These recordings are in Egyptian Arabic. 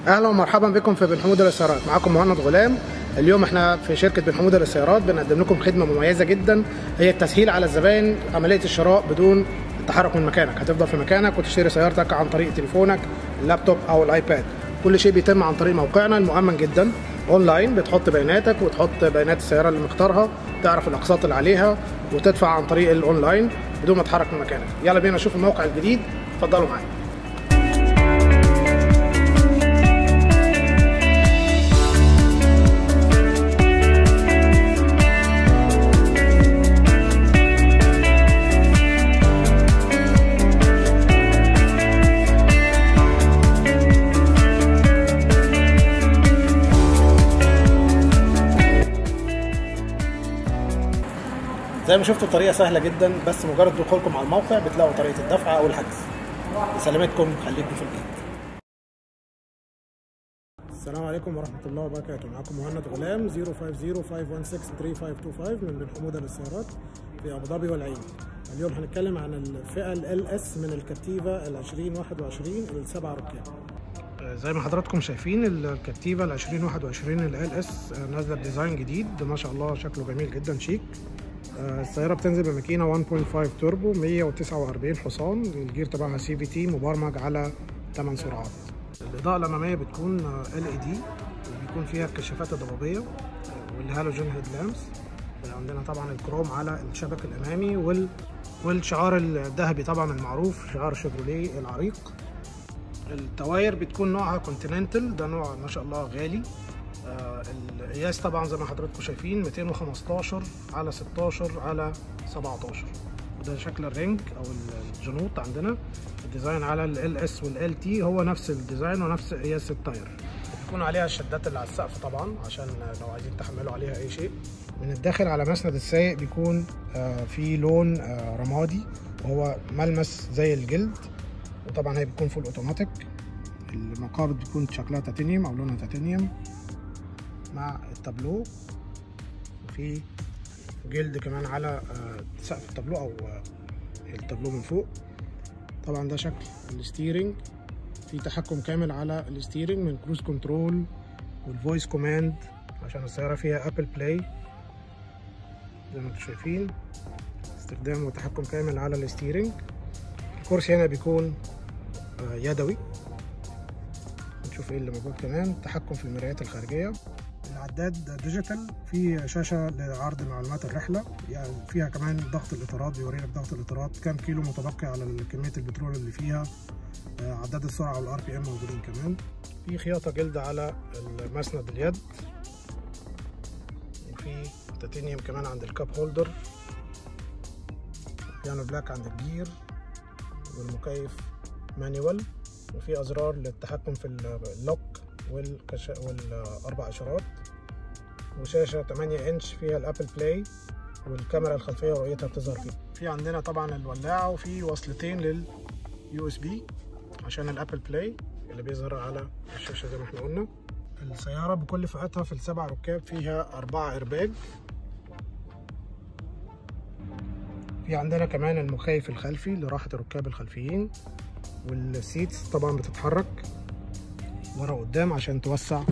اهلا ومرحبا بكم في بن حموده للسيارات معاكم مهند غلام اليوم احنا في شركه بن حموده للسيارات بنقدم لكم خدمه مميزه جدا هي التسهيل على الزبائن عمليه الشراء بدون التحرك من مكانك هتفضل في مكانك وتشتري سيارتك عن طريق تليفونك اللابتوب او الايباد كل شيء بيتم عن طريق موقعنا المؤمن جدا اونلاين بتحط بياناتك وتحط بيانات السياره اللي مختارها تعرف الاقساط اللي عليها وتدفع عن طريق الاونلاين بدون ما تتحرك من مكانك يلا بينا نشوف الموقع الجديد اتفضلوا معايا زي ما شفتوا الطريقه سهله جدا بس مجرد دخولكم على الموقع بتلاقوا طريقه الدفع او الحجز سلامتكم خليكم في البيت السلام عليكم ورحمة الله وبركاته معكم مهند غلام 050-516-3525 من بن حمودة للسيارات في أبو ظبي والعين اليوم هنتكلم عن الفئة ال اس من الكتيفا ال 2021 السبع ركاب زي ما حضراتكم شايفين الكتيفا ال 2021 ال اس نازلة بديزاين جديد ما شاء الله شكله جميل جدا شيك السيارة بتنزل بماكينة 1.5 توربو 149 حصان الجير تبعها سي في تي مبرمج على 8 سرعات الإضاءة الأمامية بتكون ال اي دي وبيكون فيها الكشافات الضبابية والهالوجين هيد لامبس عندنا طبعا الكروم على الشبك الأمامي وال والشعار الذهبي طبعا المعروف شعار شيفروليه العريق التواير بتكون نوعها كونتيننتال ده نوع ما شاء الله غالي آه القياس طبعا زي ما حضراتكم شايفين 215 على 16 على 17 وده شكل الرينج او الجنوط عندنا الديزاين على ال اس والال تي هو نفس الديزاين ونفس قياس التاير بيكون عليها الشدات اللي على السقف طبعا عشان لو عايزين تحملوا عليها اي شيء من الداخل على مسند السايق بيكون آه في لون آه رمادي وهو ملمس زي الجلد وطبعا هي بتكون فول اوتوماتيك المقابض بتكون شكلها تيتانيوم او لونها تيتانيوم مع التابلو وفي جلد كمان على سقف التابلو او التابلو من فوق طبعا ده شكل الستيرنج في تحكم كامل على الستيرنج من كروز كنترول والفويس كوماند عشان السيارة فيها ابل بلاي زي ما انتم شايفين استخدام وتحكم كامل على الستيرنج الكرسي هنا بيكون يدوي نشوف ايه اللي موجود كمان تحكم في المرايات الخارجيه العداد ديجيتال في شاشه لعرض معلومات الرحله يعني فيها كمان ضغط الاطارات بيوريلك ضغط الاطارات كام كيلو متبقي على كميه البترول اللي فيها عداد السرعه والار بي ام موجودين كمان في خياطه جلد على المسند اليد وفي تيتانيوم كمان عند الكاب هولدر بيانو بلاك عند الجير والمكيف مانيوال وفي ازرار للتحكم في اللوك والكش... والاربع اشارات وشاشه 8 انش فيها الابل بلاي والكاميرا الخلفيه ورؤيتها بتظهر فيه في عندنا طبعا الولاعه وفي وصلتين لليو اس بي عشان الابل بلاي اللي بيظهر على الشاشه زي ما احنا قلنا السياره بكل فئاتها في السبع ركاب فيها اربعه ايرباج في عندنا كمان المخيف الخلفي لراحه الركاب الخلفيين والسيتس طبعا بتتحرك ورا وقدام عشان توسع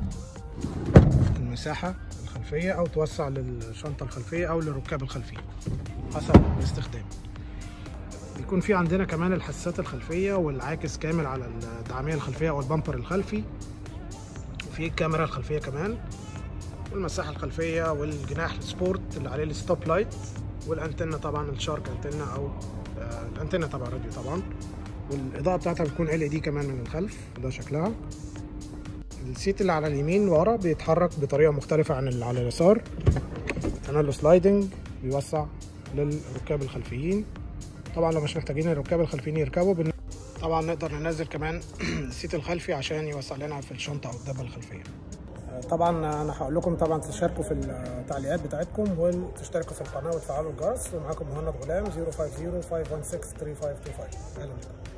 المساحة الخلفية أو توسع للشنطة الخلفية أو للركاب الخلفيين حسب الاستخدام بيكون في عندنا كمان الحساسات الخلفية والعاكس كامل على الدعامية الخلفية أو البامبر الخلفي وفي الكاميرا الخلفية كمان والمساحة الخلفية والجناح السبورت اللي عليه الستوب لايت والانتنة طبعا الشارك انتنة أو الانتنة طبعا راديو طبعا والاضاءه بتاعتها بتكون ال دي كمان من الخلف ده شكلها السيت اللي على اليمين ورا بيتحرك بطريقه مختلفه عن اللي على اليسار عمل له سلايدنج بيوسع للركاب الخلفيين طبعا لو مش محتاجين الركاب الخلفيين يركبوا بن... طبعا نقدر ننزل كمان السيت الخلفي عشان يوسع لنا في الشنطه او الدبه الخلفيه طبعا انا هقول لكم طبعا تشاركوا في التعليقات بتاعتكم وتشتركوا في القناه وتفعلوا الجرس ومعاكم مهند غلام 050 516 3525 اهلا بكم